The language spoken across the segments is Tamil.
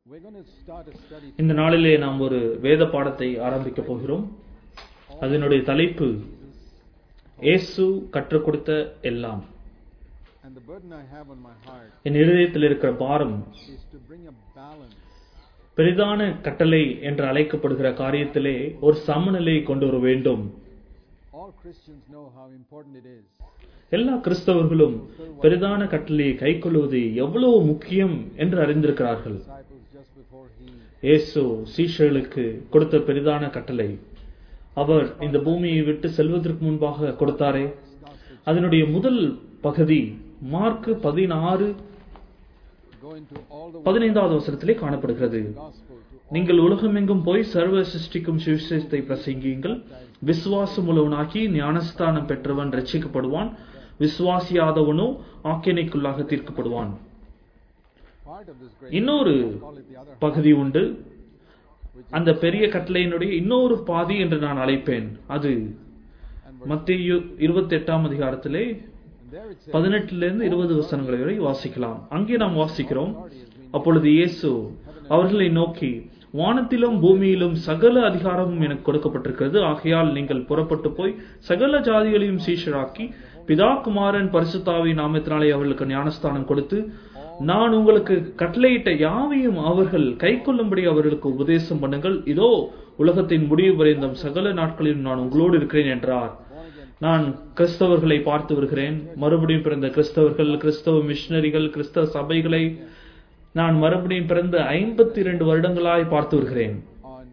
We're going to start a study. இந்த நாளிலே நாம் ஒரு வேத பாடத்தை ஆரம்பிக்க போகிறோம் அதனுடைய தலைப்பு இயேசு கற்றுக் கொடுத்த எல்லாம் And the burden I have on my heart என் இருதயத்தில் இருக்கிற பாரம் is to bring a balance. பெரிதான கட்டளை என்று அழைக்கப்படுகிற காரியத்திலே ஒரு சமநிலையை கொண்டு வர வேண்டும் All Christians know how important it is. எல்லா கிறிஸ்தவர்களும் பெரிதான கட்டளையை கைக்கொள்வது எவ்வளவு முக்கியம் என்று அறிந்திருக்கிறார்கள் Disciples just before he இயேசு சீஷர்களுக்கு கொடுத்த பெரிதான கட்டளை அவர் இந்த பூமியை விட்டு செல்வதற்கு முன்பாக கொடுத்தாரே அதனுடைய முதல் பகுதி மார்க் பதினாறு go into all the பதினைந்தாவது வசனத்திலே காணப்படுகிறது gospel to நீங்கள் உலகமெங்கும் போய் சர்வ சிருஷ்டிக்கும் சுவிசேஷத்தை பிரசங்கியுங்கள் விசுவாசம் உள்ளவனாகி ஞானஸ்தானம் பெற்றவன் ரட்சிக்கப்படுவான் விசுவாசியாதவனோ ஆக்கினைக்குள்ளாக தீர்க்கப்படுவான் part of this great இன்னொரு call it the other பகுதி உண்டு அந்த பெரிய கட்டளையினுடைய இன்னொரு பாதி என்று நான் அழைப்பேன் அது and மத்திய இருபத்தி எட்டாம் அதிகாரத்திலே and there it says பதினெட்டிலிருந்து இருபது வசனங்களை வரை வாசிக்கலாம் அங்கே நாம் வாசிக்கிறோம் அப்பொழுது இயேசு அவர்களை நோக்கி வானத்திலும் பூமியிலும் சகல அதிகாரமும் எனக்கு கொடுக்கப்பட்டிருக்கிறது ஆகையால் நீங்கள் புறப்பட்டு போய் சகல ஜாதிகளையும் சீஷராக்கி பிதா குமாரன் பரிசுத்தாவி நாமத்தினாலே அவர்களுக்கு ஞானஸ்தானம் கொடுத்து நான் உங்களுக்கு கட்டளையிட்ட யாவையும் அவர்கள் கைக்கொள்ளும்படி அவர்களுக்கு உபதேசம் பண்ணுங்கள் இதோ உலகத்தின் முடிவு வரைந்தும் சகல நாட்களிலும் நான் உங்களோடு இருக்கிறேன் என்றார் நான் கிறிஸ்தவர்களை பார்த்து வருகிறேன் மறுபடியும் பிறந்த கிறிஸ்தவர்கள் கிறிஸ்தவ மிஷனரிகள் கிறிஸ்தவ சபைகளை நான் மறுபடியும் பிறந்த ஐம்பத்தி இரண்டு வருடங்களாய் பார்த்து வருகிறேன் on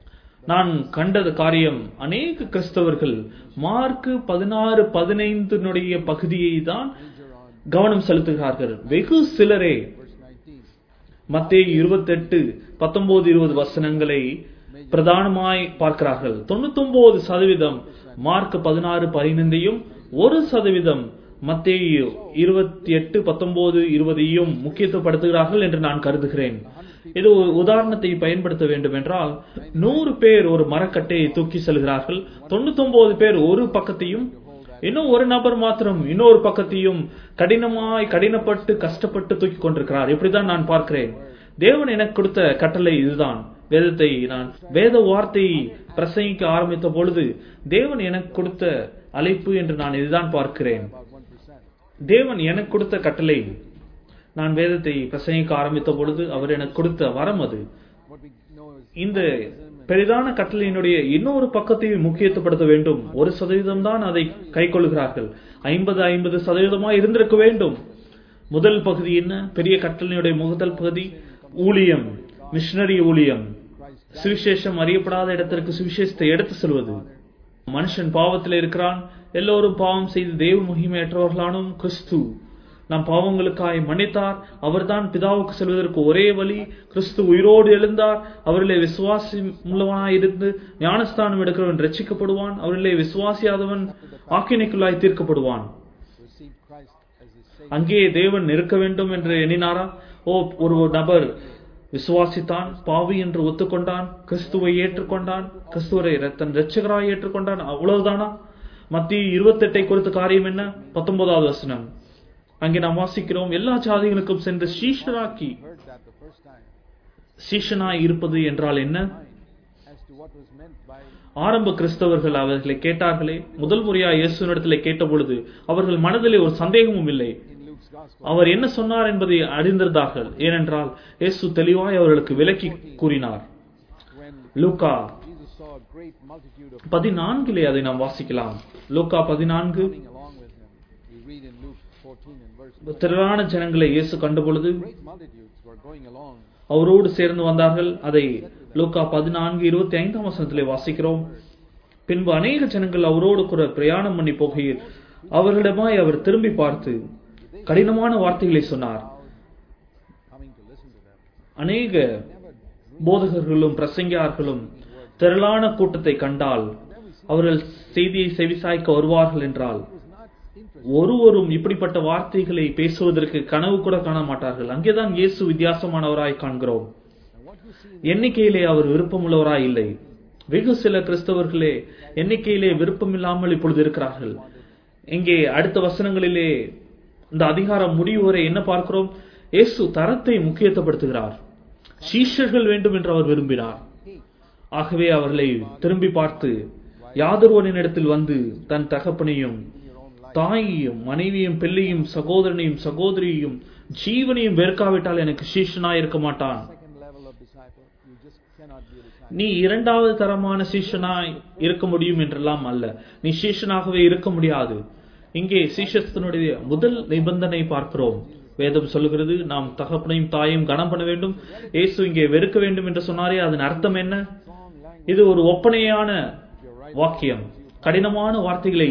நான் கண்டது காரியம் அநேக கிறிஸ்தவர்கள் மார்க் பதினாறு பதினைந்தினுடைய பகுதியை தான் major on கவனம் செலுத்துகிறார்கள் வெகு சிலரே verse 19 மத்தேயு இருபத்தெட்டு பத்தொன்பது இருபது வசனங்களை பிரதானமாய் பார்க்கிறார்கள் தொண்ணூத்தொன்பது சதவீதம் மார்க் பதினாறு பதினைந்தையும் ஒரு சதவீதம் மத்தேயு இருபத்தி எட்டு பத்தொன்பது இருபதையும் முக்கியத்துவப்படுத்துகிறார்கள் என்று நான் கருதுகிறேன் இது ஒரு உதாரணத்தை பயன்படுத்த வேண்டும் என்றால் நூறு பேர் ஒரு மரக்கட்டையை தூக்கி செல்கிறார்கள் தொண்ணூத்தொன்பது பேர் ஒரு பக்கத்தையும் இன்னும் ஒரு நபர் மாத்திரம் இன்னொரு பக்கத்தையும் கடினமாய் கடினப்பட்டு கஷ்டப்பட்டு தூக்கி கொண்டிருக்கிறார் இப்படிதான் நான் பார்க்கிறேன் தேவன் எனக்கு கொடுத்த கட்டளை இதுதான் வேதத்தை நான் வேத வார்த்தையை பிரசங்கிக்க ஆரம்பித்த பொழுது தேவன் எனக்கு கொடுத்த அழைப்பு என்று நான் இதுதான் பார்க்கிறேன் about 1%. தேவன் எனக்கு கொடுத்த கட்டளை நான் வேதத்தை பிரசங்கிக்க ஆரம்பித்த பொழுது அவர் எனக்கு கொடுத்த வரம் அது What we know is இந்த பெரிதான கட்டளையினுடைய இன்னொரு பக்கத்தையும் முக்கியத்துவப்படுத்த வேண்டும் ஒரு சதவீதம் தான் அதை கைக்கொள்கிறார்கள் ஐம்பது ஐம்பது சதவீதமா இருந்திருக்க வேண்டும் முதல் பகுதி என்ன பெரிய கட்டளையினுடைய முதல் பகுதி ஊழியம் மிஷனரி ஊழியம் சுவிசேஷம் அறியப்படாத இடத்திற்கு சுவிசேஷத்தை எடுத்து செல்வது மனுஷன் பாவத்தில் இருக்கிறான் எல்லோரும் பாவம் செய்து தேவ மகிமையற்றவர்களானும் கிறிஸ்து நம் பாவங்களுக்காய் மன்னித்தார் அவர்தான் பிதாவுக்கு செல்வதற்கு ஒரே வழி கிறிஸ்து உயிரோடு எழுந்தார் அவரிலே விசுவாசி உள்ளவனாய் இருந்து ஞானஸ்தானம் எடுக்கிறவன் ரட்சிக்கப்படுவான் அவரிலே விசுவாசியாதவன் ஆக்கினைக்குள்ளாய் தீர்க்கப்படுவான் receive Christ as his Savior. அங்கே தேவன் இருக்க வேண்டும் என்று எண்ணினாரா ஓ ஒரு நபர் விசுவாசித்தான் பாவி என்று ஒத்துக்கொண்டான் கிறிஸ்துவை ஏற்றுக்கொண்டான் கிறிஸ்துவரை தன் ரட்சகராய் ஏற்றுக்கொண்டான் அவ்வளவுதானா மத்திய இருபத்தெட்டை குறித்த காரியம் என்ன பத்தொன்பதாவது வசனம் அங்கே நாம் வாசிக்கிறோம் எல்லா ஜாதிகளுக்கும் சென்று சீஷராக்கி Heard that the first time. சீஷனாய் இருப்பது என்றால் என்ன As to what was meant by ஆரம்ப கிறிஸ்தவர்கள் அவர்களை கேட்டார்களே முதல் முறையா இயேசுனிடத்திலே கேட்டபொழுது அவர்கள் மனதிலே ஒரு சந்தேகமும் இல்லை in Luke's Gospel. அவர் என்ன சொன்னார் என்பதை அறிந்திருந்தார்கள் ஏனென்றால் இயேசு தெளிவாய் அவர்களுக்கு விளக்கி கூறினார் When Luca Jesus saw a great multitude of பதினான்கிலே அதை நாம் வாசிக்கலாம் லூக்கா பதினான்கு coming along with him. We read in Luke 14 and verse திரளான ஜனங்களை இயேசு கண்டபொழுது great multitudes were going along. அவரோடு சேர்ந்து வந்தார்கள் அதை லூக்கா பதினான்கு இருபத்தி ஐந்தாம் வசனத்திலே வாசிக்கிறோம் பின்பு அநேக ஜனங்கள் அவரோடு கூட பிரயாணம் பண்ணி போகையில் அவர்களிடமாய் அவர் திரும்பி பார்த்து கடினமான வார்த்தைகளை சொன்னார் coming to listen to them. அநேக போதகர்களும் பிரசங்கியார்களும் திரளான கூட்டத்தை கண்டால் அவர்கள் செய்தியை செவிசாய்க்க வருவார்கள் என்றால் He was not interested. ஒருவரும் இப்படிப்பட்ட வார்த்தைகளை பேசுவதற்கு கனவு கூட காண மாட்டார்கள் அங்கேதான் இயேசு வித்தியாசமானவராய் காண்கிறோம் And what you see எண்ணிக்கையிலே அவர் விருப்பமுள்ளவராய் இல்லை வெகு சில கிறிஸ்தவர்களே எண்ணிக்கையிலே விருப்பமில்லாமல் இப்பொழுது இருக்கிறார்கள் இங்கே அடுத்த வசனங்களிலே இந்த அதிகாரம் முடிவு வரை என்ன பார்க்கிறோம் இயேசு தரத்தை முக்கியத்துவப்படுத்துகிறார் சீஷர்கள் வேண்டும் என்று அவர் விரும்பினார் hate ஆகவே அவர்களை திரும்பி பார்த்து யாதொருவனிடத்தில் வந்து தன் தகப்பனையும் in your own life. தாயையும் மனைவியும் பிள்ளையும் சகோதரனையும் சகோதரியையும் ஜீவனையும் வெறுக்காவிட்டால் எனக்கு சீஷனாய் இருக்க மாட்டான் Second level of disciple, you just cannot be a disciple. நீ இரண்டாவது தரமான சீஷனாய் இருக்க முடியும் என்றெல்லாம் அல்ல நீ சீஷனாகவே இருக்க முடியாது இங்கே சீஷத்தினுடைய முதல் நிபந்தனை பார்க்கிறோம் வேதம் சொல்லுகிறது நாம் தகப்பனையும் தாயையும் கனம் பண்ண வேண்டும் இயேசு இங்கே வெறுக்க வேண்டும் என்று சொன்னாரே அதன் அர்த்தம் என்ன Strong language. இது ஒரு ஒப்பனையான வாக்கியம் கடினமான வார்த்தைகளை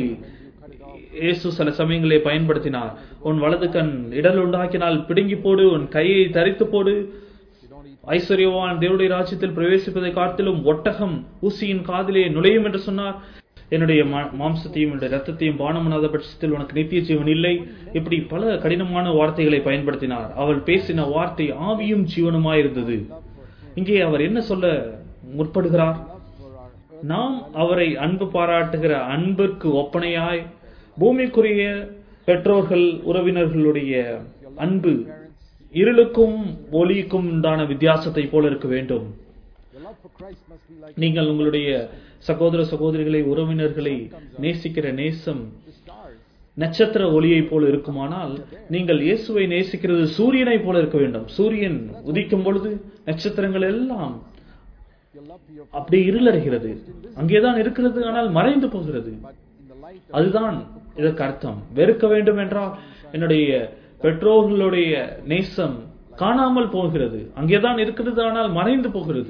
இயேசு சில சமயங்களே பயன்படுத்தினார் உன் வலது கண் இடல் உண்டாக்கினால் பிடுங்கி போடு உன் கையை தரித்து போடு You don't eat ஐஸ்வர்யவான் தேவனுடைய ராஜ்யத்தில் பிரவேசிப்பதை காட்டிலும் ஒட்டகம் ஊசியின் காதிலே நுழையும் என்று சொன்னார் என்னுடைய மா- மாம்சத்தையும் என்னுடைய ரத்தத்தையும் பானம் பண்ணாத பட்சத்தில் உனக்கு நித்திய ஜீவன் இல்லை இப்படி பல கடினமான வார்த்தைகளை பயன்படுத்தினார் அவள் பேசின வார்த்தை ஆவியும் ஜீவனுமாயிருந்தது இங்கே அவர் என்ன சொல்ல முற்படுகிறார் love for our earth. நாம் அவரை அன்பு பாராட்டுகிற அன்பிற்கு ஒப்பனையாய் பூமிக்குரிய பெற்றோர்கள் உறவினர்களுடைய அன்பு இருளுக்கும் ஒளிக்கும் உண்டான வித்தியாசத்தை போல இருக்க வேண்டும் Your love for Christ must be like நீங்கள் உங்களுடைய சகோதர சகோதரிகளை உறவினர்களை நேசிக்கிற நேசம் the stars. நட்சத்திர ஒளியை போல இருக்குமானால் நீங்கள் இயேசுவை நேசிக்கிறது சூரியனை போல இருக்க வேண்டும் சூரியன் உதிக்கும் பொழுது நட்சத்திரங்கள் எல்லாம் Your love for your அப்படி இருளடைகிறது அங்கேதான் இருக்கிறது ஆனால் மறைந்து போகிறது but in the light of அதுதான் இதற்கு அர்த்தம் வெறுக்க வேண்டும் என்றால் என்னுடைய பெற்றோர்களுடைய நேசம் காணாமல் போகிறது அங்கேதான் இருக்கிறது ஆனால் மறைந்து போகிறது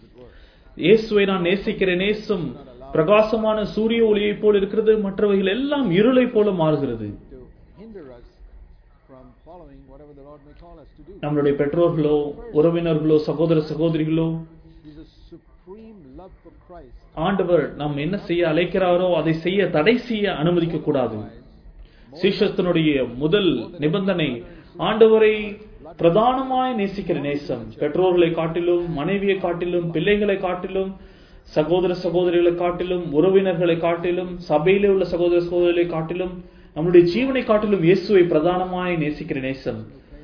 இயேசுவை நான் நேசிக்கிற நேசம் பிரகாசமான சூரிய ஒளியைப் போல் இருக்கிறது மற்றவைகள் எல்லாம் இருளை போல மாறுகிறது to hinder us from following whatever the Lord may call us to do. நம்மளுடைய பெற்றோர்களோ உறவினர்களோ சகோதர சகோதரிகளோ Is a supreme love for Christ. ஆண்டவர் நாம் என்ன செய்ய அழைக்கிறாரோ அதை செய்ய தடை செய்ய அனுமதிக்க கூடாது சீஷத்தினுடைய முதல் நிபந்தனை ஆண்டவரை பிரதானமாய் நேசிக்கிற நேசம் பெற்றோர்களை காட்டிலும் மனைவியை காட்டிலும் பிள்ளைகளை காட்டிலும் சகோதர சகோதரிகளை காட்டிலும் உறவினர்களை காட்டிலும் சபையிலே உள்ள சகோதர சகோதரிகளை காட்டிலும் நம்முடைய ஜீவனை காட்டிலும் இயேசுவை பிரதானமாய் நேசிக்கிற நேசம்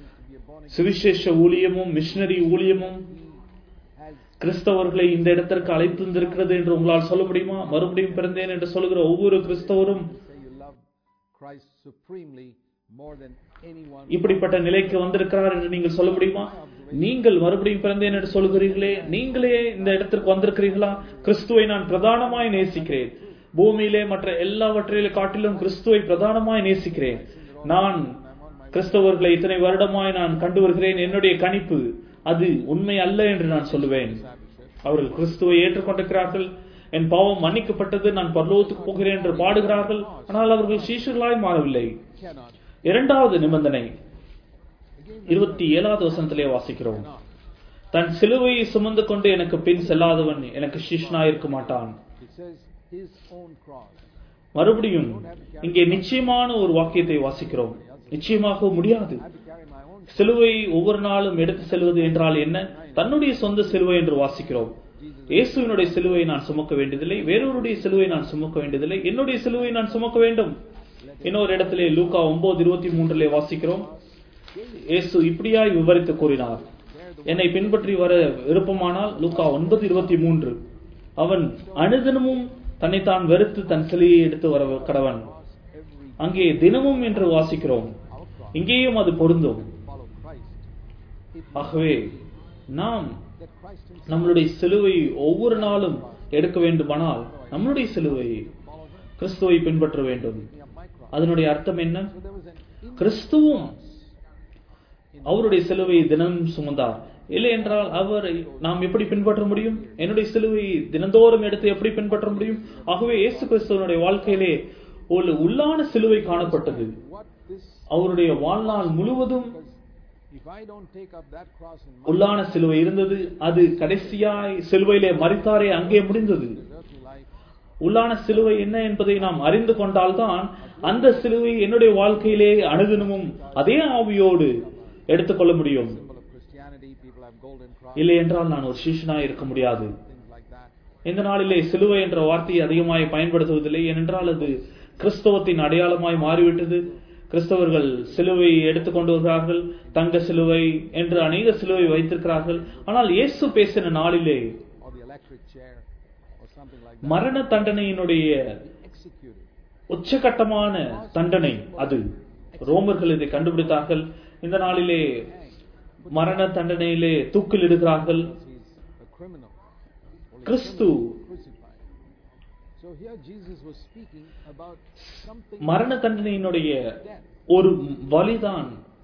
சுவிசேஷ ஊழியமும் மிஷனரி ஊழியமும் Has கிறிஸ்தவர்களை இந்த இடத்திற்கு அழைத்து வந்திருக்கிறது என்று உங்களால் சொல்ல முடியுமா மறுபடியும் பிறந்தேன் என்று சொல்லுகிற ஒவ்வொரு கிறிஸ்தவரும் say you love Christ supremely more than anyone. இப்படிப்பட்ட நிலைக்கு வந்திருக்கிறார் என்று நீங்கள் சொல்ல முடியுமா நீங்கள் மறுபடியும் பிறந்தேன் என்று சொல்கிறீர்களே நீங்களே இந்த இடத்திற்கு வந்திருக்கிறீர்களா கிறிஸ்துவை நான் பிரதானமாய் நேசிக்கிறேன் பூமியிலே மற்ற எல்லாவற்றிலே காட்டிலும் கிறிஸ்துவை பிரதானமாய் நேசிக்கிறேன் நான் கிறிஸ்தவர்களை இத்தனை வருடமாய் நான் கண்டு வருகிறேன் என்னுடைய கணிப்பு அது உண்மை அல்ல என்று நான் சொல்லுவேன் அவர்கள் கிறிஸ்துவை ஏற்றுக்கொண்டிருக்கிறார்கள் என் பாவம் மன்னிக்கப்பட்டது நான் பரலோகத்துக்கு போகிறேன் என்று பாடுகிறார்கள் ஆனால் அவர்கள் சீஷர்களாய் மாறவில்லை Cannot. இரண்டாவது நிபந்தனை இருபத்தி ஏழாவது வசனத்திலே வாசிக்கிறோம் தன் சிலுவையை சுமந்து கொண்டு எனக்கு பின் செல்லாதவன் எனக்கு சிஷ்னாய் இருக்க மாட்டான் It says his own cross. மறுபடியும் இங்கே நிச்சயமான ஒரு வாக்கியத்தை வாசிக்கிறோம் நிச்சயமாக முடியாது I have to carry my own. சிலுவை ஒவ்வொரு நாளும் எடுத்து செல்வது என்றால் என்ன தன்னுடைய சொந்த சிலுவை என்று வாசிக்கிறோம் இயேசுவினுடைய சிலுவை நான் சுமக்க வேண்டியதில்லை வேறொருடைய சிலுவை நான் சுமக்க வேண்டியதில்லை என்னுடைய சிலுவை நான் சுமக்க வேண்டும் இன்னொரு இடத்திலே லூக்கா ஒன்பது இருபத்தி மூன்றிலே வாசிக்கிறோம் இயேசு இப்படியாய் விவரித்து கூறினார் என்னை பின்பற்றி வர விருப்பமானால் லூக்கா ஒன்பது இருபத்தி மூன்று அவன் அனுதினமும் தன்னைத்தான் வெறுத்து தன் சிலையை எடுத்து வர கடவன் Every அங்கே தினமும் என்று வாசிக்கிறோம் our cross. இங்கேயும் அது பொருந்தும் Follow Christ. It ஆகவே நாம் that Christ himself நம்மளுடைய சிலுவை ஒவ்வொரு நாளும் எடுக்க வேண்டுமானால் நம்மளுடைய சிலுவை follow him. கிறிஸ்துவை பின்பற்ற வேண்டும் Me up my cross. அதனுடைய அர்த்தம் என்ன So there was an கிறிஸ்துவும் அவருடைய சிலுவை தினம் சுமந்தார் இல்லை என்றால் அவரை நாம் எப்படி பின்பற்ற முடியும் என்னுடைய சிலுவை தினந்தோறும் எடுத்து எப்படி பின்பற்ற முடியும் ஆகவே இயேசு கிறிஸ்துவனுடைய வாழ்க்கையிலே ஒரு உள்ளான சிலுவை காணப்பட்டது what this அவருடைய வாழ்நாள் முழுவதும் if I don't take up that cross in my உள்ளான சிலுவை இருந்தது அது கடைசியாய் சிலுவையிலே மறித்தாரே அங்கே முடிந்தது earthly life, உள்ளான சிலுவை என்ன என்பதை நாம் அறிந்து கொண்டால்தான் அந்த சிலுவை என்னுடைய வாழ்க்கையிலே அனுதினமும் அதே ஆவியோடு எடுத்துக்கொள்ள முடியும் symbol of Christianity, people have golden cross, இல்லை என்றால் நான் ஒரு சிஷ்யனாய் இருக்க முடியாது things like that. இந்த நாளிலே சிலுவை என்ற வார்த்தையை அதிகமாய் பயன்படுத்துவதில்லை ஏனென்றால் அது கிறிஸ்தவத்தின் அடையாளமாய் மாறிவிட்டது கிறிஸ்தவர்கள் சிலுவை எடுத்துக்கொண்டு வருகிறார்கள் தங்க சிலுவை என்று அநேக சிலுவை வைத்திருக்கிறார்கள் ஆனால் இயேசு பேசின நாளிலே or the electric chair or something like that. மரண தண்டனையினுடைய Executed. உச்சகட்டமான தண்டனை அது ரோமர்கள் இதை கண்டுபிடித்தார்கள் இந்த நாளிலே மரண தண்டனையிலே தூக்கில் இடுகிறார்கள் He's a criminal. Only Kristu crucified. So here Jesus was speaking about something மரண தண்டனையினுடைய death. ஒரு வழிதான்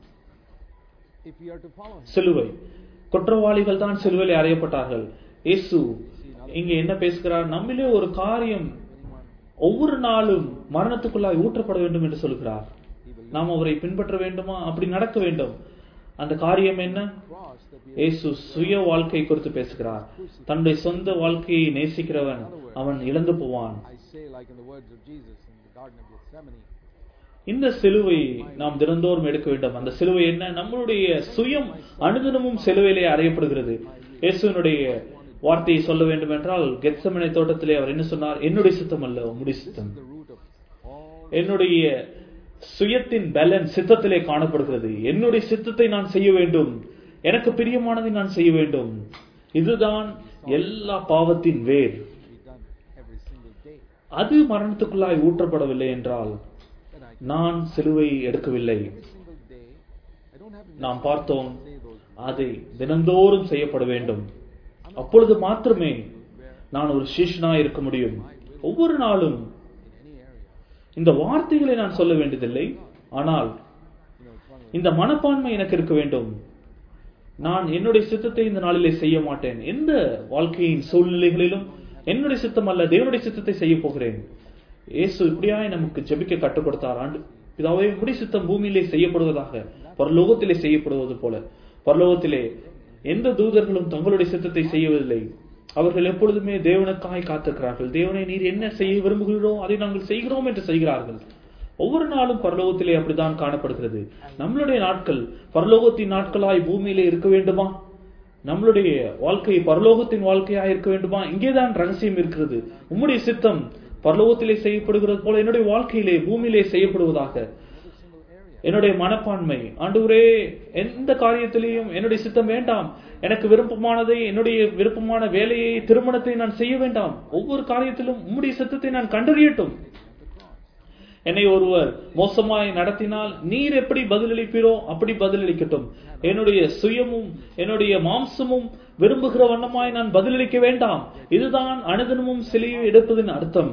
If we are to follow him. சிலுவை குற்றவாளிகள் தான் சிலுவையில் அறையப்பட்டார்கள் இயேசு இங்க என்ன பேசுகிறார் நம்மிலே ஒரு காரியம் Anyone ஒவ்வொரு நாளும் மரணத்துக்குள்ளாய் ஊற்றப்பட வேண்டும் என்று சொல்கிறார் நாம் அவரை பின்பற்ற வேண்டுமா அப்படி நடக்க வேண்டும் அந்த காரியம் என்ன cross that we இயேசு சுய வாழ்க்கை குறித்து பேசுகிறார் தன்னுடைய சொந்த வாழ்க்கையை நேசிக்கிறவன் அவன் இழந்து போவான் I say like in the words of Jesus in the Garden of Gethsemane, இந்த சிலுவை நாம் தினந்தோறும் எடுக்க வேண்டும் அந்த சிலுவை என்ன நம்மளுடைய சுயம் அனுதினமும் சிலுவையிலே அறையப்படுகிறது இயேசுவினுடைய வார்த்தையை சொல்ல வேண்டும் என்றால் கெத்சமனை தோட்டத்திலே அவர் என்ன சொன்னார் என்னுடைய சித்தம் அல்ல உம்முடைய சித்தம் the root of all என்னுடைய சுயத்தின் பேலன்ஸ் சித்தத்திலே காணப்படுகிறது என்னுடைய சித்தத்தை நான் செய்ய வேண்டும் எனக்கு பிரியமானதை நான் செய்ய வேண்டும் இதுதான் எல்லா பாவத்தின் வேர் we done every single day. அது மரணத்துக்குள்ளாய் ஊற்றப்படவில்லை என்றால் And I நான் சிலுவை எடுக்கவில்லை every single day I don't have to நாம் பார்த்தோம் say those அதை தினந்தோறும் செய்யப்பட வேண்டும் அப்பொழுது மாத்திரமே நான் ஒரு சீஷனாய் இருக்க முடியும் ஒவ்வொரு நாளும் in any area. இந்த வார்த்தைகளை நான் சொல்ல வேண்டியதில்லை ஆனால் You know, it's one of இந்த மனப்பான்மை எனக்கு இருக்க வேண்டும் நான் என்னுடைய சித்தத்தை இந்த நாளிலே செய்ய மாட்டேன் எந்த வாழ்க்கையின் சூழ்நிலைகளிலும் என்னுடைய சித்தம் அல்ல தேவனுடைய சித்தத்தை செய்ய போகிறேன் இயேசு இப்படியாய் நமக்கு ஜெபிக்க கற்றுக் கொடுத்தார் ஆண்டு பிதாவே முடி சித்தம் பூமியிலே செய்யப்படுவதாக பரலோகத்திலே செய்யப்படுவது போல பரலோகத்திலே எந்த தூதர்களும் தங்களுடைய சித்தத்தை செய்யவில்லை அவர்கள் எப்பொழுதுமே தேவனுக்காய் காத்திருக்கிறார்கள் தேவனை நீர் என்ன செய்ய விரும்புகிறோ அதை நாங்கள் செய்கிறோம் என்று செய்கிறார்கள் ஒவ்வொரு நாளும் பரலோகத்திலே அப்படித்தான் காணப்படுகிறது நம்மளுடைய நாட்கள் பரலோகத்தின் நாட்களாய் பூமியிலே இருக்க வேண்டுமா நம்மளுடைய வாழ்க்கை பரலோகத்தின் வாழ்க்கையாக இருக்க வேண்டுமா இங்கேதான் ரகசியம் இருக்கிறது உம்முடைய சித்தம் பரலோகத்திலே செய்யப்படுகிறது போல என்னுடைய வாழ்க்கையிலே பூமியிலே செய்யப்படுவதாக என்னுடைய மனப்பான்மை ஆண்டவரே எந்த காரியத்திலையும் என்னுடைய சித்தம் வேண்டாம் எனக்கு விருப்பமானதை என்னுடைய விருப்பமான வேலையை திருமணத்தை நான் செய்ய வேண்டாம் ஒவ்வொரு காரியத்திலும் உம்முடைய சித்தத்தை நான் கண்டறியட்டும் என்னை ஒருவர் மோசமாய் நடத்தினால் நீர் எப்படி பதிலளிப்பீரோ அப்படி பதிலளிக்கட்டும் என்னுடைய சுயமும் என்னுடைய மாம்சமும் விரும்புகிற வண்ணமாய் நான் பதிலளிக்க வேண்டாம் இதுதான் அனுதினமும் சிலையை எடுப்பதின் அர்த்தம்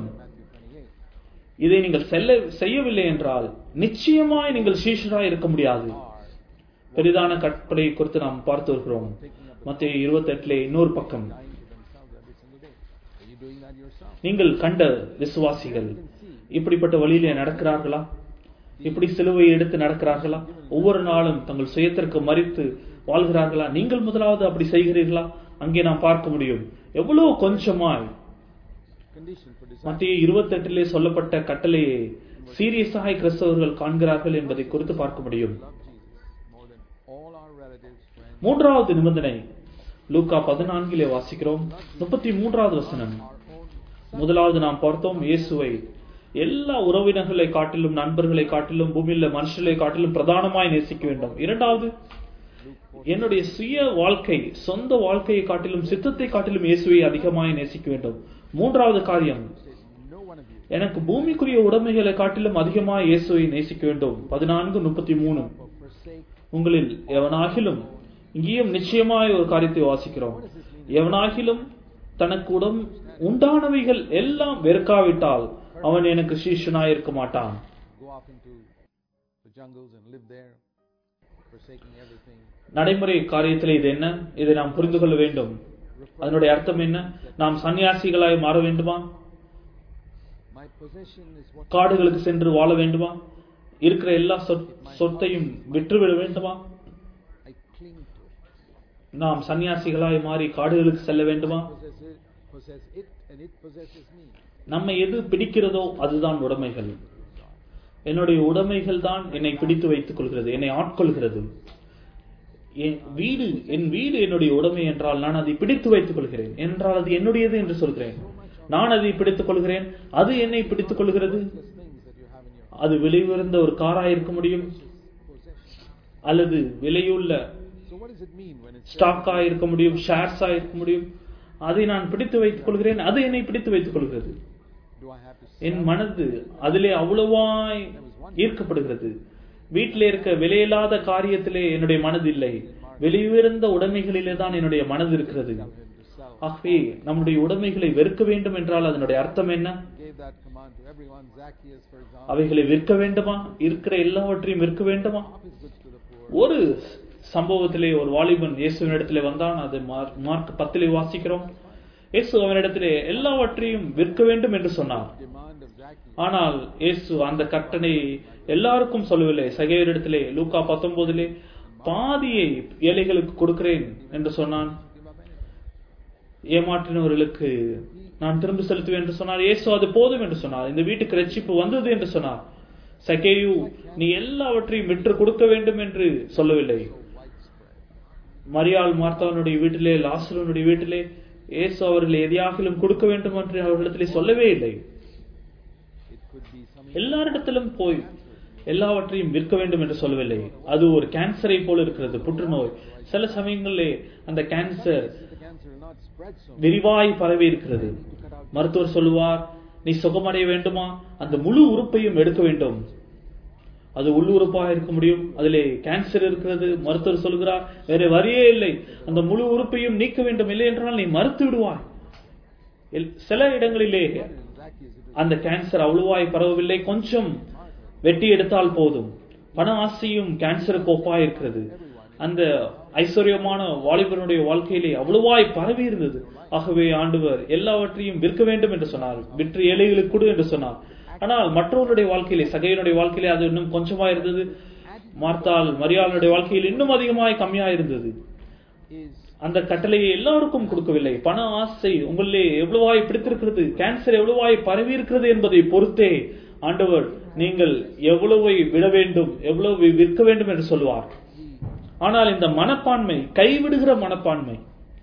இதை நீங்கள் செல்ல செய்யவில்லை என்றால் நிச்சயமாய் நீங்கள் சீஷராய் இருக்க முடியாது பெரிதான கற்பனை குறித்து நாம் பார்த்து வருகிறோம் மத்திய இருபத்தி எட்டுல இன்னொரு பக்கம் dying to themselves every single day. Are you doing that yourself? நீங்கள் கண்ட விசுவாசிகள் இப்படிப்பட்ட வழியிலே நடக்கிறார்களா இப்படி சிலுவையை எடுத்து நடக்கிறார்களா ஒவ்வொரு நாளும் தங்கள் சுயத்திற்கு மறித்து வாழ்கிறார்களா நீங்கள் முதலாவது அப்படி செய்கிறீர்களா அங்கே நாம் பார்க்க முடியும் எவ்வளவு கொஞ்சமாய் Condition for disaster. மத்திய இருபத்தெட்டிலே சொல்லப்பட்ட கட்டளையை சீரியஸாய் கிறிஸ்தவர்கள் காண்கிறார்கள் என்பதை குறித்து பார்க்க முடியும் Love Jesus more than all our relatives, friends, மூன்றாவது நிபந்தனை லூக்கா பதினான்கிலே வாசிக்கிறோம் முப்பத்தி மூன்றாவது வசனம் our own முதலாவது நாம் பார்த்தோம் இயேசுவை எல்லா உறவினர்களை காட்டிலும் நண்பர்களை காட்டிலும் பூமியில மனுஷர்களை காட்டிலும் பிரதானமாய் நேசிக்க வேண்டும் இரண்டாவது என்னுடைய சுய வாழ்க்கை சொந்த வாழ்க்கையை காட்டிலும் சித்தத்தை காட்டிலும் இயேசுவை அதிகமாய் நேசிக்க வேண்டும் மூன்றாவது காரியம் says, no one of you எனக்கு பூமிக்குரிய உடைமைகளை காட்டிலும் அதிகமாய் இயேசுவை நேசிக்க வேண்டும் பதினான்கு முப்பத்தி மூணு will forsake. உங்களில் எவனாகிலும் இங்கேயும் நிச்சயமாய் ஒரு காரியத்தை வாசிக்கிறோம் எவனாகிலும் தனக்கு உடம் உண்டானவைகள் எல்லாம் வெறுக்காவிட்டால் அவன் எனக்கு சீஷனாய் இருக்க மாட்டான் Go off into the jungles and live there, forsaking everything. நடைமுறை காரியத்தில் இது என்ன இதை நாம் புரிந்து கொள்ள வேண்டும் அதனுடைய அர்த்தம் என்ன நாம் சன்னியாசிகளாய் மாற வேண்டுமா My possession is what காடுகளுக்கு சென்று வாழ வேண்டுமா இருக்கிற எல்லா சொத்- சொத்தையும் விற்றுவிட வேண்டுமா I cling to. நாம் சன்னியாசிகளாய் மாறி காடுகளுக்கு செல்ல வேண்டுமா Possess it, possess it, and it possesses me. நம்மை எது பிடிக்கிறதோ அதுதான் உடைமைகள் என்னுடைய உடைமைகள் தான் என்னை பிடித்து வைத்துக் கொள்கிறது என்னை ஆட்கொள்கிறது என் வீடு என் வீடு என்னுடைய உடைமை என்றால் நான் அதை பிடித்து வைத்துக் கொள்கிறேன் என்றால் அது என்னுடையது என்று சொல்கிறேன் நான் அதை பிடித்துக் கொள்கிறேன் அது என்னை பிடித்துக் கொள்கிறது The things that you have in your அது விலை உயர்ந்த ஒரு காரா இருக்க முடியும் possession. அல்லது விலையுள்ள So what does it mean when it says, ஸ்டாக்கா இருக்க முடியும் ஷேர்ஸா இருக்க முடியும் அதை நான் பிடித்து வைத்துக் கொள்கிறேன் அது என்னை பிடித்து வைத்துக் கொள்கிறது do I have to N sell? மனது அதிலே அவ்வளவாய் ஈர்க்கப்படுகிறது வீட்டிலே இருக்க விலையில்லாத காரியத்திலே என்னுடைய மனது இல்லை விலையுயர்ந்த உடைமைகளிலே தான் என்னுடைய மனது இருக்கிறது Tell him to sell. ஆகவே நம்முடைய உடைமைகளை வெறுக்க வேண்டும் என்றால் அதனுடைய அர்த்தம் என்ன Gave that command to everyone. Zacchaeus, for example, அவைகளை விற்க வேண்டுமா இருக்கிற எல்லாவற்றையும் விற்க வேண்டுமா of his goods to the poor. ஒரு சம்பவத்திலே ஒரு வாலிபன் இயேசுவின் இடத்திலே வந்தான் அது மார்க் மார்க் பத்திலே வாசிக்கிறோம் இயேசு அவனிடத்திலே எல்லாவற்றையும் விற்க வேண்டும் என்று சொன்னார் Demand of Zacchaeus. ஆனால் இயேசு அந்த கட்டளை எல்லாருக்கும் சொல்லவில்லை சகையரிடத்திலே லூக்கா பத்தொன்பதிலே பாதியை ஏழைகளுக்கு கொடுக்கிறேன் என்று சொன்னான் Give up anything. ஏமாற்றினவர்களுக்கு நான் திரும்ப செலுத்துவேன் என்று சொன்னார் இயேசு அது போதும் என்று சொன்னார் இந்த வீட்டுக்கு ரட்சிப்பு வந்தது என்று சொன்னார் சகேயு நீ எல்லாவற்றையும் விற்று கொடுக்க வேண்டும் என்று சொல்லவில்லை So widespread. மரியாள் மார்த்தாவனுடைய வீட்டிலே லாசருனுடைய வீட்டிலே இயேசு அவர்கள் எதையாகிலும் கொடுக்க வேண்டும் என்று அவர்களிடத்திலே சொல்லவே இல்லை It could be some எல்லாரிடத்திலும் போய் எல்லாவற்றையும் விற்க வேண்டும் என்று சொல்லவில்லை அது ஒரு கேன்சரை போல இருக்கிறது புற்றுநோய் சில சமயங்களிலே அந்த cancer the cancer will not spread so much. விரிவாய் பரவி இருக்கிறது மருத்துவர் சொல்லுவார் நீ சுகமடைய வேண்டுமா அந்த முழு உறுப்பையும் எடுக்க வேண்டும் அது உள்ளுறுப்பா இருக்க முடியும் அதிலே கேன்சர் இருக்கிறது மருத்துவர் சொல்கிறார் வேற வழியே இல்லை அந்த முழு உறுப்பையும் நீக்க வேண்டும் இல்லை என்றால் நீ மறுத்து விடுவாய் எல்- சில இடங்களிலே In Zacchaeus, it was அந்த கேன்சர் அவ்வளவாய் பரவவில்லை கொஞ்சம் வெட்டி எடுத்தால் போதும் பண ஆசையும் கேன்சருக்கு ஒப்பா இருக்கிறது அந்த ஐஸ்வர்யமான வாலிபனுடைய வாழ்க்கையிலே அவ்வளவாய் பரவி இருந்தது ஆகவே ஆண்டவர் எல்லாவற்றையும் விற்க வேண்டும் என்று சொன்னார் விற்று ஏழைகளுக்கு கொடு என்று சொன்னார் ஆனால் மற்றவருடைய வாழ்க்கையிலே சகையனுடைய வாழ்க்கையிலே அது இன்னும் கொஞ்சமா இருந்தது மார்த்தால் மரியாளுடைய வாழ்க்கையில் இன்னும் அதிகமாய் கம்மியா இருந்தது is அந்த கட்டளையை எல்லாருக்கும் கொடுக்கவில்லை பண ஆசை உங்களிலே எவ்வளவாய் பிடித்திருக்கிறது கேன்சர் எவ்வளவாய் பரவி இருக்கிறது என்பதை பொறுத்தே ஆண்டவர் நீங்கள் எவ்வளவை விட வேண்டும் எவ்வளவு விற்க வேண்டும் என்று சொல்லுவார் he ஆனால் இந்த மனப்பான்மை கைவிடுகிற மனப்பான்மை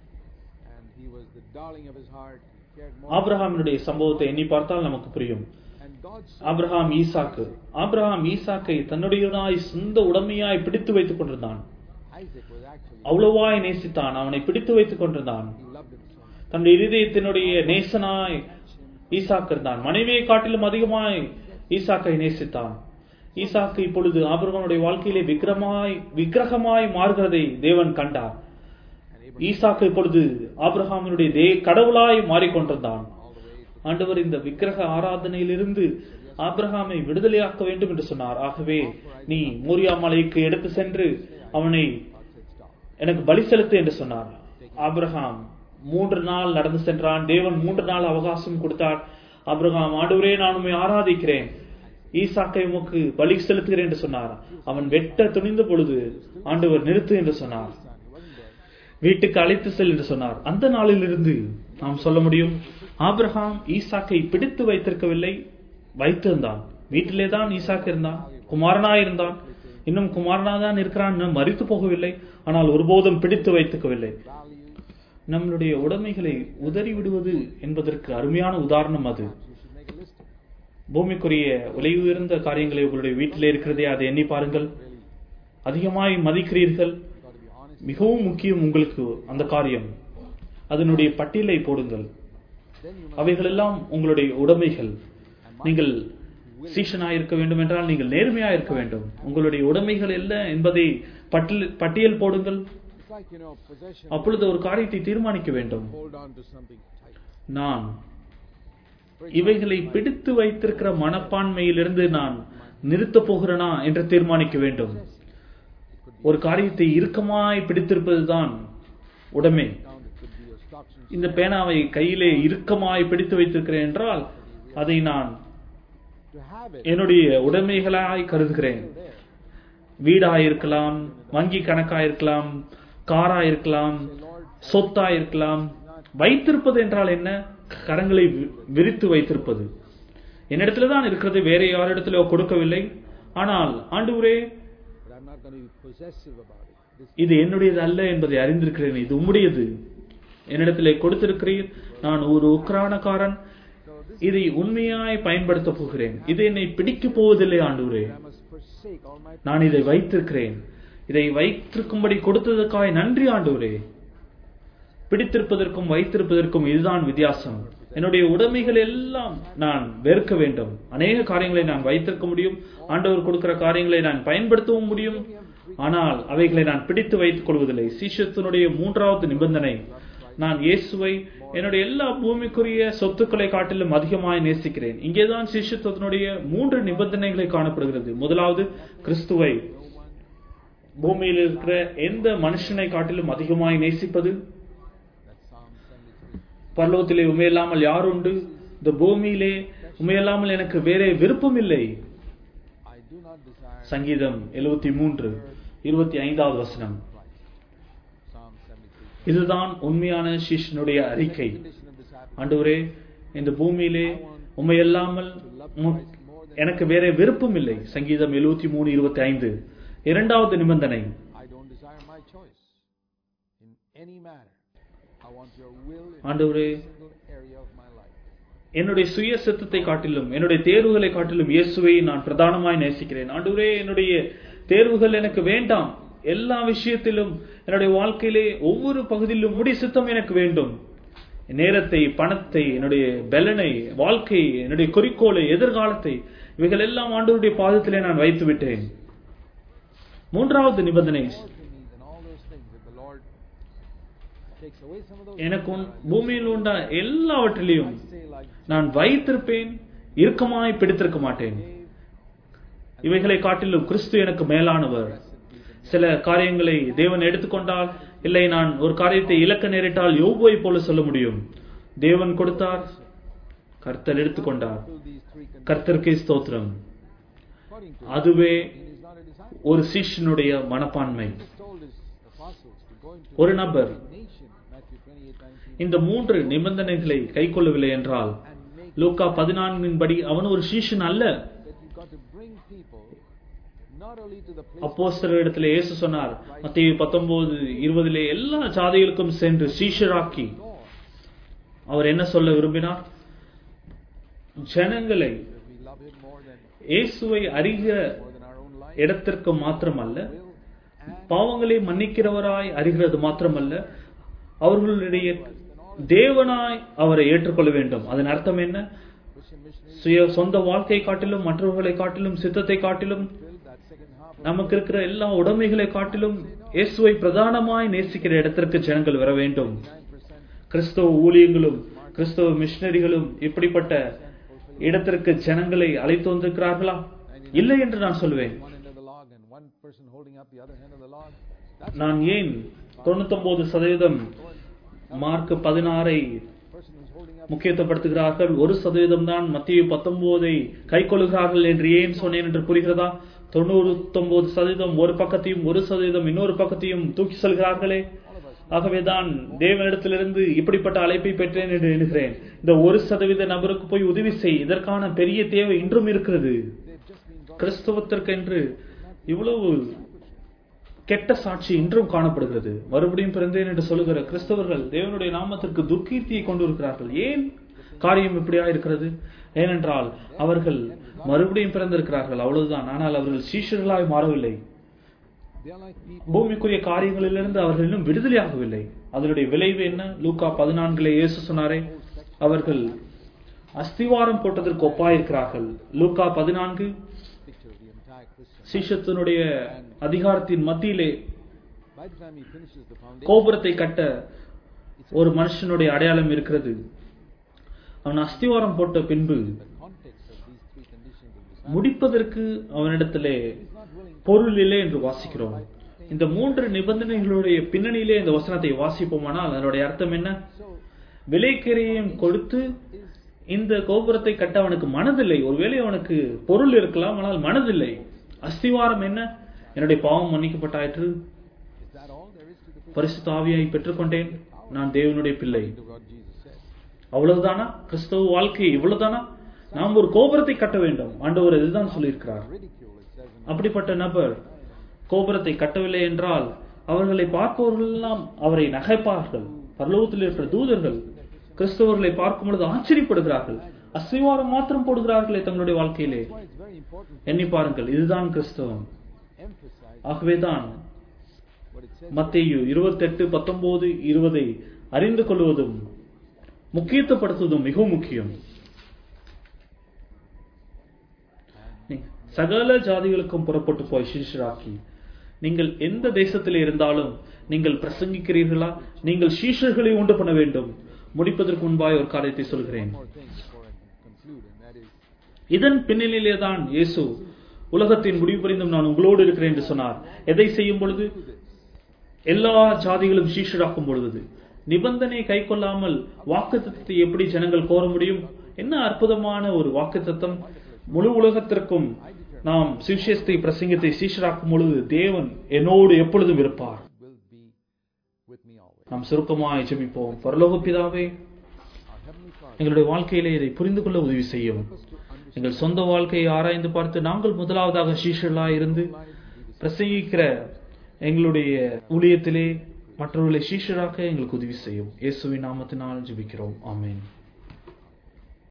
and he was the darling of his heart. He cared more. ஆபிரகாமினுடைய சம்பவத்தை எண்ணி பார்த்தால் நமக்கு புரியும் And God saw ஆபிரகாம் ஈசாக்கு ஆபிரகாம் ஈசாக்கை தன்னுடையதாய் சொந்த உடமையாய் பிடித்து வைத்துக் கொண்டிருந்தான் Isaac was actually அவ்வளவாய் நேசித்தான் அவனை பிடித்து வைத்துக் கொண்டிருந்தான் he loved him so much. தன்னுடைய இருதயத்தினுடைய நேசனாய் ஈசாக்கு இருந்தான் மனைவியை காட்டிலும் அதிகமாய் ஈசாக்கை நேசித்தான் ஈசாக்கு இப்பொழுது ஆபிரகாமுடைய வாழ்க்கையிலே விக்கிரமாய் விக்கிரகமாய் மாறுகிறதை தேவன் கண்டார் And Abraham ஈசாக்கு இப்பொழுது ஆபிரகாமினுடைய தே கடவுளாய் மாறிக்கொண்டிருந்தான் all the way to ஆண்டவர் இந்த விக்கிரக ஆராதனையிலிருந்து ஆபிரகாமை விடுதலையாக்க வேண்டும் என்று சொன்னார் ஆகவே நீ மூரியா மலைக்கு எடுத்து சென்று அவனை God said stop. எனக்கு பலி செலுத்து என்று சொன்னார் ஆபிரகாம் மூன்று நாள் நடந்து சென்றான் தேவன் மூன்று நாள் அவகாசம் கொடுத்தார் ஆபிரகாம் ஆண்டவரே நான் உம்மை ஆராதிக்கிறேன் ஈசாக்கை உமக்கு பலி செலுத்துகிறேன் என்று சொன்னார் அவன் வெட்ட துணிந்த பொழுது ஆண்டவர் நிறுத்து என்று சொன்னார் Son, he wasn't dead. வீட்டுக்கு அழைத்து செல் என்று சொன்னார் அந்த நாளிலிருந்து நாம் சொல்ல முடியும் ஆபிரகாம் ஈசாக்கை பிடித்து வைத்திருக்கவில்லை வைத்திருந்தான் வீட்டிலே தான் ஈசாக்கு இருந்தான் குமாரனா இருந்தான் இன்னும் குமாரனா தான் இருக்கிறான் இன்னும் மறித்து போகவில்லை ஆனால் ஒருபோதும் பிடித்து வைத்துக்கவில்லை Values. நம்மளுடைய உடைமைகளை உதறி விடுவது என்பதற்கு அருமையான உதாரணம் அது You should make a list of them. பூமிக்குரிய விலை உயர்ந்த காரியங்களை உங்களுடைய வீட்டிலே இருக்கிறதே அதை எண்ணி பாருங்கள் Really, அதிகமாய் மதிக்கிறீர்கள் you got to be honest. மிகவும் முக்கியம் உங்களுக்கு அந்த காரியம் அதனுடைய பட்டியலை போடுங்கள் Then you must அவைகளெல்லாம் உங்களுடைய உடைமைகள் நீங்கள் சீஷனாய் இருக்க வேண்டும் என்றால் நீங்கள் நேர்மையாய் இருக்க வேண்டும் உங்களுடைய உடைமைகள் என்ன என்பதை பட்டியல் பட்டியல் போடுங்கள் It's like, you know, possession. அப்பொழுது ஒரு காரியத்தை தீர்மானிக்க வேண்டும் Hold on to something tight. நான் For இவைகளை example, பிடித்து வைத்திருக்கிற மனப்பான்மையிலிருந்து நான் நிறுத்தப் போகிறேனா என்று தீர்மானிக்க வேண்டும் It could be ஒரு காரியத்தை இறுக்கமாய் பிடித்திருப்பதுதான் உடைமை down, it could be your stocks and இந்த பேனாவை கையிலே இறுக்கமாய் பிடித்து வைத்திருக்கிறேன் என்றால் அதை நான் to have it. என்னுடைய உடைமைகளாய் கருதுகிறேன் Still there. வீடாயிருக்கலாம் வங்கி கணக்காயிருக்கலாம் காராயிருக்கலாம் சொத்தாயிருக்கலாம் வைத்திருப்பது என்றால் என்ன கரங்களை வி- விரித்து வைத்திருப்பது என்னிடத்துல தான் இருக்கிறது வேற யாரிடத்திலோ கொடுக்கவில்லை ஆனால் ஆண்டவரே But I'm not going to be possessive about it. This, இது என்னுடையது அல்ல என்பதை அறிந்திருக்கிறேன் இது உம்முடையது என்னிடத்திலே கொடுத்திருக்கிறீர் நான் ஒரு உக்ரானக்காரன் so this இதை உண்மையாய் பயன்படுத்த போகிறேன் இது என்னை பிடிக்கப் போவதில்லை ஆண்டவரே I must forsake all my நான் இதை வைத்திருக்கிறேன் இதை வைத்திருக்கும்படி கொடுத்ததற்காய் நன்றி ஆண்டவரே பிடித்திருப்பதற்கும் வைத்திருப்பதற்கும் இதுதான் வித்தியாசம் என்னுடைய உடைமைகள் எல்லாம் நான் வெறுக்க வேண்டும் அநேக காரியங்களை நான் வைத்திருக்க முடியும் ஆண்டவர் கொடுக்கிற காரியங்களை நான் பயன்படுத்தவும் முடியும் ஆனால் அவைகளை நான் பிடித்து வைத்துக் கொள்வதில்லை சீஷத்தினுடைய மூன்றாவது நிபந்தனை நான் இயேசுவை என்னுடைய எல்லா பூமிக்குரிய சொத்துக்களை காட்டிலும் அதிகமாய் நேசிக்கிறேன் இங்கேதான் சீஷத்துவத்தினுடைய மூன்று நிபந்தனைகளை காணப்படுகிறது முதலாவது கிறிஸ்துவை பூமியில் இருக்கிற எந்த மனுஷனை காட்டிலும் அதிகமாய் நேசிப்பது That's Psalm 73. பரலோகத்திலே உமையில்லாமல் யார் உண்டு இந்த பூமியிலே உமையில்லாமல் எனக்கு வேறே விருப்பம் இல்லை I do not desire சங்கீதம் எழுபத்தி மூன்று இருபத்தி ஐந்தாவது வசனம் Christ. Psalm 73. இதுதான் உண்மையான சிஷ்யனுடைய அறிக்கை Condition of disciple. ஆண்டவரே இந்த பூமியிலே உமையல்லாமல் உம் எனக்கு வேற விருப்பம் இல்லை சங்கீதம் எழுபத்தி மூணு இருபத்தி ஐந்து இரண்டாவது நிபந்தனை I don't desire my choice in any matter. I want your will in ஆண்டவரே every single area of my life. என்னுடைய சுய சித்தத்தை காட்டிலும் என்னுடைய தேர்வுகளை காட்டிலும் இயேசுவை நான் பிரதானமாய் நேசிக்கிறேன் ஆண்டவரே என்னுடைய தேர்வுகள் எனக்கு வேண்டாம் எல்லா விஷயத்திலும் என்னுடைய வாழ்க்கையிலே ஒவ்வொரு பகுதியிலும் முடி சித்தம் எனக்கு வேண்டும் என் நேரத்தை பணத்தை என்னுடைய பலனை வாழ்க்கை என்னுடைய குறிக்கோளை எதிர்காலத்தை இவைகள் எல்லாம் ஆண்டவருடைய பாதத்திலே நான் வைத்து விட்டேன் மூன்றாவது நிபந்தனை More to me than all those things that the Lord takes away some of those எனக்கு things உன் that I பூமியில் உண்ட எல்லாவற்றிலையும் I say like நான் வைத்திருப்பேன் இறுக்கமாய் பிடித்திருக்க மாட்டேன் gave இவைகளை காட்டிலும் கிறிஸ்து எனக்கு மேலானவர் சில காரியங்களை தேவன் எடுத்துக்கொண்டால் இல்லை நான் ஒரு காரியத்தை இழக்க நேரிட்டால் யோபுவை போல சொல்ல முடியும் தேவன் கொடுத்தார் கர்த்தர் எடுத்துக்கொண்டார் to these three conditions. கர்த்தருக்கே ஸ்தோத்திரம் According to அதுவே him, he is not a disciple. ஒரு சிஷ்யனுடைய மனப்பான்மை Jesus told his apostles to go into ஒரு நபர் every nation, Matthew 28, 19, இந்த மூன்று நிபந்தனைகளை கைக்கொள்ளவில்லை என்றால் and make லூக்கா பதினான்கின் படி அவன் ஒரு சீஷன் அல்ல that you've got to bring people not only to the place அப்போஸ்தலரிடத்தில் இயேசு சொன்னார் மத்திய பத்தொன்பது இருபதிலே எல்லா ஜாதிகளுக்கும் சென்று சீஷராக்கி God, அவர் என்ன சொல்ல விரும்பினார் ஜனங்களை that we love him more than இயேசுவை அறிகிற more than our own life, இடத்திற்கு மாத்திரமல்ல will, and பாவங்களை மன்னிக்கிறவராய் அறிகிறது மாத்திரமல்ல அவர்களுடைய தேவனாய் அவரை ஏற்றுக்கொள்ள வேண்டும் அதன் அர்த்தம் என்ன Christian missionaries சுய சொந்த வாழ்க்கை காட்டிலும் மற்றவர்களை காட்டிலும் சித்தத்தை காட்டிலும் build that second half of நமக்கு இருக்கிற எல்லா உடைமைகளை காட்டிலும் இயேசுவை பிரதானமாய் நேசிக்கிற இடத்திற்கு ஜனங்கள் வர வேண்டும் 9% கிறிஸ்தவ ஊழியங்களும் கிறிஸ்தவ மிஷனரிகளும் இப்படிப்பட்ட இடத்திற்கு ஜனங்களை அழைத்து வந்திருக்கிறார்களா இல்லை என்று நான் சொல்வேன் one end of the log and one person holding up the other end of the log. That's நான் ஏன் தொண்ணூத்தொன்பது சதவீதம் மார்க் பதினாறை person who's holding up முக்கியத்துவப்படுத்துகிறார்கள் ஒரு சதவீதம் தான் மத்திய பத்தொன்பதை கைக்கொள்கிறார்கள் என்று ஏன் சொன்னேன் என்று புரிகிறதா தொண்ணூத்தொன்பது சதவீதம் ஒரு பக்கத்தையும் ஒரு சதவீதம் இன்னொரு பக்கத்தையும் தூக்கி செல்கிறார்களே ஆகவேதான் தேவனிடத்திலிருந்து இப்படிப்பட்ட அழைப்பை பெற்றேன் என்று எண்ணுகிறேன் இந்த ஒரு சதவீத நபருக்கு போய் உதவி செய் இதற்கான பெரிய தேவை இன்றும் இருக்கிறது they've just been brought கிறிஸ்தவத்திற்கென்று இவ்வளவு கெட்ட சாட்சி இன்றும் காணப்படுகிறது மறுபடியும் பிறந்தேன் என்று சொல்லுகிற கிறிஸ்தவர்கள் தேவனுடைய நாமத்திற்கு துர்க்கீர்த்தியை கொண்டு இருக்கிறார்கள் ஏன் காரியம் இப்படியா இருக்கிறது ஏனென்றால் அவர்கள் மறுபடியும் பிறந்திருக்கிறார்கள் அவ்வளவுதான் ஆனால் அவர்கள் சீஷர்களாய் மாறவில்லை they're like people பூமிக்குரிய காரியங்களிலிருந்து அவர்கள் இன்னும் விடுதலையாகவில்லை அதனுடைய விளைவு என்ன லூக்கா பதினான்கிலே இயேசு சொன்னாரே அவர்கள் அஸ்திவாரம் போட்டதற்கு ஒப்பாயிருக்கிறார்கள் லூக்கா பதினான்கு picture of the entire Christian. சீஷத்தினுடைய அதிகாரத்தின் மத்தியிலே By the time he finishes the foundation, கோபுரத்தை கட்ட ஒரு மனுஷனுடைய அடையாளம் இருக்கிறது அவன் அஸ்திவாரம் போட்ட பின்பு the context of these three conditions of discipleship, முடிப்பதற்கு அவனிடத்திலே he's not willing பொருள் இல்லை என்று வாசிக்கிறோம் இந்த மூன்று நிபந்தனைகளுடைய பின்னணியிலே இந்த வசனத்தை வாசிப்போமானால் அதனுடைய அர்த்தம் என்ன so விலைக்கிரையும் கொடுத்து is இந்த கோபுரத்தை கட்ட அவனுக்கு மனதில்லை ஒருவேளை அவனுக்கு பொருள் இருக்கலாம் ஆனால் மனதில்லை அஸ்திவாரம் என்ன என்னுடைய பாவம் மன்னிக்கப்பட்டாயிற்று is that all there is to the Christian? பரிசுத்த ஆவியை பெற்றுக்கொண்டேன் நான் தேவனுடைய பிள்ளை To what Jesus said. அவ்வளவுதானா கிறிஸ்தவ வாழ்க்கை இவ்வளவுதானா நாம் ஒரு கோபுரத்தை கட்ட வேண்டும் ஆண்டவர் இதுதான் சொல்லியிருக்கிறார் Ridicule, it says in அப்படிப்பட்ட நபர் கோபுரத்தை கட்டவில்லை என்றால் அவர்களை பார்ப்பவர்கள் எல்லாம் அவரை நகைப்பார்கள் பரலோகத்தில் இருக்கிற தூதர்கள் கிறிஸ்தவர்களை பார்க்கும் பொழுது ஆச்சரியப்படுகிறார்கள் அஸ்திவாரம் மாத்திரம் போடுகிறார்களே தங்களுடைய வாழ்க்கையிலே That's why it's very important எண்ணி பாருங்கள் இதுதான் கிறிஸ்தவம் to emphasize ஆகவேதான் what it says. மத்தேயு இருபத்தெட்டு பத்தொன்பது இருபதை அறிந்து கொள்வதும் முக்கியத்துவப்படுத்துவதும் மிகவும் முக்கியம் நீ- சகல ஜாதிகளுக்கும் புறப்பட்டு போய் சீஷராக்கி நீங்கள் எந்த தேசத்தில் இருந்தாலும் நீங்கள் பிரசங்கிக்கிறீர்களா நீங்கள் சீஷர்களை உண்டு பண்ண வேண்டும் முடிப்பதற்கு முன்பாய் ஒரு காரியத்தை சொல்கிறேன் One more thing before I conclude, and that is இதன் பின்னணியிலே தான் இயேசு உலகத்தின் முடிவு புரிந்தும் நான் உங்களோடு இருக்கிறேன் என்று சொன்னார் எதை செய்யும் பொழுது do this. எல்லா ஜாதிகளும் சீஷராக்கும் பொழுது நிபந்தனை கை கொள்ளாமல் வாக்குத்தத்தத்தை எப்படி ஜனங்கள் கோர முடியும் என்ன அற்புதமான ஒரு வாக்குத்தத்தம் முழு உலகத்திற்கும் நாம் சுவிசேஷத்தை பிரசங்கத்தை சீஷராக்கும் பொழுது தேவன் என்னோடு எப்பொழுதும் இருப்பார் will be with me always. நாம் சுருக்கமாய் ஜெபிப்போம் பரலோக பிதாவே Our Heavenly Father, எங்களுடைய வாழ்க்கையிலே இதை புரிந்து கொள்ள உதவி செய்யும் help us to understand எங்கள் சொந்த வாழ்க்கையை ஆராய்ந்து பார்த்து நாங்கள் முதலாவதாக சீஷர்களாய் இருந்து life to be the பிரசங்கிக்கிற எங்களுடைய ஊழியத்திலே மற்றவர்களை சீஷராக்க எங்களுக்கு உதவி செய்யும் இயேசுவின் நாமத்தினால் ஜெபிக்கிறோம் ஆமென்